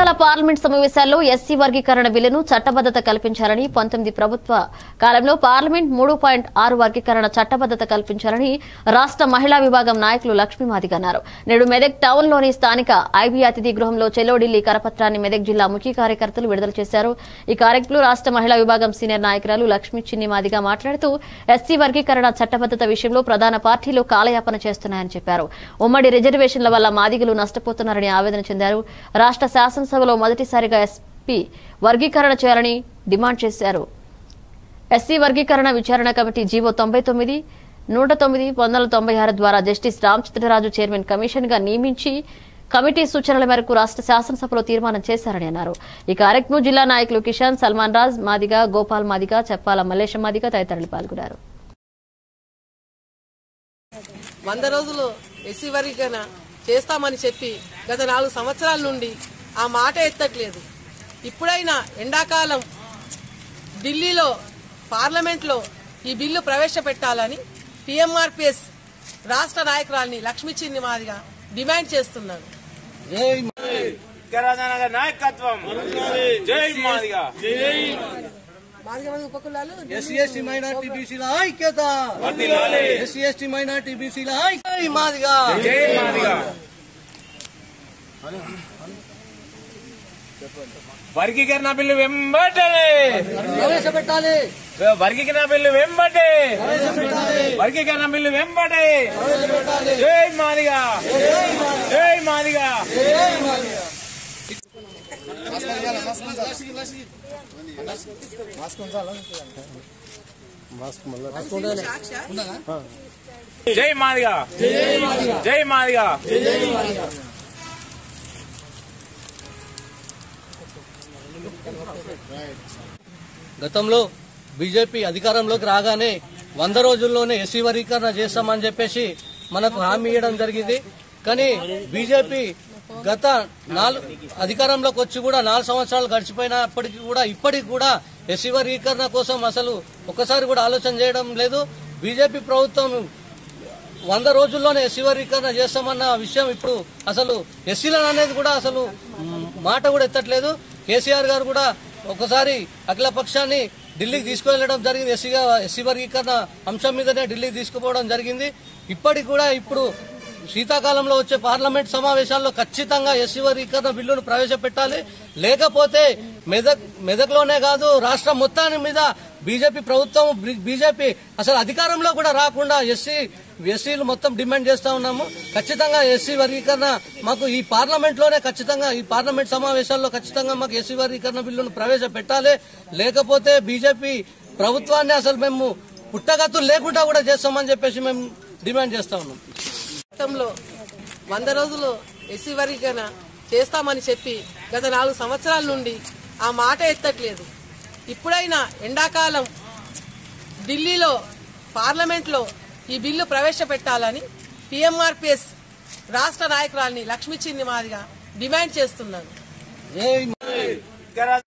ఇటీవల పార్లమెంట్ సమావేశాల్లో ఎస్సీ వర్గీకరణ బిల్లును చట్టబద్దత కల్పించాలని పంతొమ్మిది ప్రభుత్వ కాలంలో పార్లమెంట్ మూడు పాయింట్ ఆరు వర్గీకరణ చట్టబద్దత కల్పించాలని రాష్ట్ర మహిళా విభాగం నాయకులు లక్ష్మీమాదిగ అన్నారు నేడు మెదక్ టౌన్ లోని స్థానిక ఐబీ అతిథి గృహంలో చెలోడిల్లి కరపత్రాన్ని మెదక్ జిల్లా ముఖ్య కార్యకర్తలు విడుదల చేశారు ఈ కార్యక్రమంలో రాష్ట్ర మహిళా విభాగం సీనియర్ నాయకురాలు లక్ష్మీ చిన్ని మాదిగ మాట్లాడుతూ ఎస్సీ వర్గీకరణ చట్టబద్దత విషయంలో ప్రధాన పార్టీలు కాలయాపన చేస్తున్నాయని చెప్పారు ఉమ్మడి రిజర్వేషన్ల వల్ల మాదిగలు నష్టపోతున్నారని ఆవేదన చెందారు రాష్ట్ర శాసనసభలో మొదటిసారిగా ఎస్పీ వర్గీకరణ చేయాలని డిమాండ్ చేశారు ఎస్సీ వర్గీకరణ విచారణ కమిటీ జీవో తొంభై తొమ్మిది నూట తొమ్మిది వందల తొంభై ఆరు ద్వారా జస్టిస్ రామచంద్రరాజు చైర్మన్ కమిషన్ గా నియమించి కమిటీ సూచనల మేరకు రాష్ట్ర శాసనసభలో తీర్మానం చేశారని అన్నారు ఈ కార్యక్రమం జిల్లా నాయకులు కిషన్ సల్మాన్ రాజ్ మాదిగా గోపాల్ మాదిగా చెప్పాల మల్లేశం మాదిగా తదితరులు పాల్గొన్నారు వంద రోజులు ఎస్సీ వర్గీకరణ చేస్తామని చెప్పి గత నాలుగు సంవత్సరాల నుండి ఆ మాట ఎత్తట్లేదు ఇప్పుడైనా ఎండాకాలం ఢిల్లీలో పార్లమెంట్లో ఈ బిల్లు ప్రవేశపెట్టాలని టీఎంఆర్పిఎస్ రాష్ట్ర నాయకురాల్ని లక్ష్మీ చిన్ని మాదిగా డిమాండ్ చేస్తున్నాను తెలంగాణ నాయకత్వం జై మాదిగా మాదిగా మంది ఉపకులాలు ఎస్సీ ఎస్టీ మైనార్టీ బీసీల ఐక్యత ఎస్సీ ఎస్టీ మైనార్టీ బీసీల ఐక్య మాదిగా జై మాదిగా వర్గీకరణ బిల్లు వెంబడే ప్రవేశపెట్టాలి వర్గీకరణ బిల్లు వెంబడే వర్గీకరణ బిల్లు వెంబడే జై మాదిగా జై మాదిగా జై మాదిగా జై మాదిగా గతంలో బీజేపీ అధికారంలోకి రాగానే వంద రోజుల్లోనే ఎస్సీ వర్గీకరణ చేస్తామని చెప్పేసి మనకు హామీ ఇవ్వడం జరిగింది కానీ బీజేపీ గత నాలుగు అధికారంలోకి వచ్చి కూడా నాలుగు సంవత్సరాలు గడిచిపోయినప్పటికీ కూడా ఇప్పటికి కూడా ఎస్సీ వర్గీకరణ కోసం అసలు ఒక్కసారి కూడా ఆలోచన చేయడం లేదు బీజేపీ ప్రభుత్వం వంద రోజుల్లోనే ఎస్సీ వర్గీకరణ చేస్తామన్న విషయం ఇప్పుడు అసలు ఎస్సీలను అనేది కూడా అసలు మ్, మాట కూడా ఎత్తట్లేదు కేసీఆర్ గారు కూడా ఒకసారి అఖిల పక్షాన్ని ఢిల్లీకి తీసుకువెళ్ళడం జరిగింది ఎస్సీగా ఎస్సీ వర్గీకరణ అంశం మీదనే ఢిల్లీకి తీసుకుపోవడం జరిగింది ఇప్పటికి కూడా ఇప్పుడు శీతాకాలంలో వచ్చే పార్లమెంట్ సమావేశాల్లో ఖచ్చితంగా ఎస్సీ వర్గీకరణ బిల్లును ప్రవేశపెట్టాలి లేకపోతే మెదక్ మెదక్లోనే కాదు రాష్ట్రం మొత్తాన్ని మీద బీజేపీ ప్రభుత్వం బీజేపీ అసలు అధికారంలో కూడా రాకుండా ఎస్సీ ఎస్సీలు మొత్తం డిమాండ్ చేస్తా ఉన్నాము ఖచ్చితంగా ఎస్సీ వర్గీకరణ మాకు ఈ పార్లమెంట్ లోనే ఖచ్చితంగా ఈ పార్లమెంట్ సమావేశాల్లో ఖచ్చితంగా మాకు ఎస్సీ వర్గీకరణ బిల్లును ప్రవేశపెట్టాలి లేకపోతే బీజేపీ ప్రభుత్వాన్ని అసలు మేము పుట్టగతులు లేకుండా కూడా చేస్తామని చెప్పేసి మేము డిమాండ్ చేస్తా ఉన్నాం గతంలో వంద రోజులు ఎస్సీ వర్గీకరణ చేస్తామని చెప్పి గత నాలుగు సంవత్సరాల నుండి ఆ మాట ఎత్తట్లేదు ఇప్పుడైనా ఎండాకాలం ఢిల్లీలో పార్లమెంట్లో ఈ బిల్లు ప్రవేశపెట్టాలని టీఎంఆర్పిఎస్ రాష్ట్ర నాయకురాల్ని లక్ష్మీ చిన్ని మాదిగా డిమాండ్ చేస్తున్నాను జై తెలంగాణ